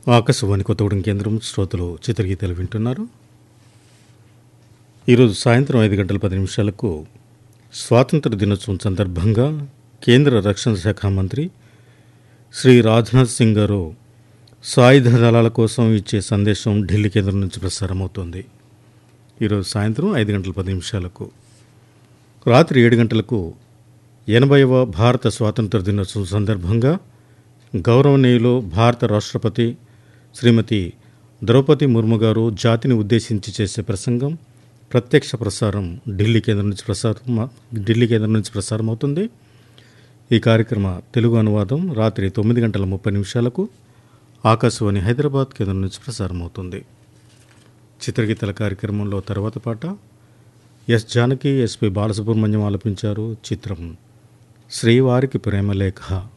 ఆకాశవాణి కొత్తగూడెం కేంద్రం శ్రోతలు చిత్రగీతాలు వింటున్నారు ఈరోజు సాయంత్రం ఐదు గంటల పది నిమిషాలకు స్వాతంత్ర దినోత్సవం సందర్భంగా కేంద్ర రక్షణ శాఖ మంత్రి శ్రీ రాజ్నాథ్ సింగ్ గారు సాయుధ దళాల కోసం ఇచ్చే సందేశం ఢిల్లీ కేంద్రం నుంచి ప్రసారమవుతోంది ఈరోజు సాయంత్రం ఐదు గంటల పది నిమిషాలకు రాత్రి ఏడు గంటలకు ఎనభైవ భారత స్వాతంత్ర దినోత్సవం సందర్భంగా గౌరవనీయులు భారత రాష్ట్రపతి శ్రీమతి ద్రౌపది ముర్ము గారు జాతిని ఉద్దేశించి చేసే ప్రసంగం ప్రత్యక్ష ప్రసారం ఢిల్లీ కేంద్రం నుంచి ప్రసారం ఢిల్లీ కేంద్రం నుంచి ప్రసారం అవుతుంది ఈ కార్యక్రమ తెలుగు అనువాదం రాత్రి తొమ్మిది గంటల ముప్పై నిమిషాలకు ఆకాశవాణి హైదరాబాద్ కేంద్రం నుంచి ప్రసారం అవుతుంది చిత్రగీతల కార్యక్రమంలో తర్వాత పాట ఎస్ జానకి ఎస్పి బాలసుబ్రహ్మణ్యం ఆలపించారు చిత్రం శ్రీవారికి ప్రేమలేఖ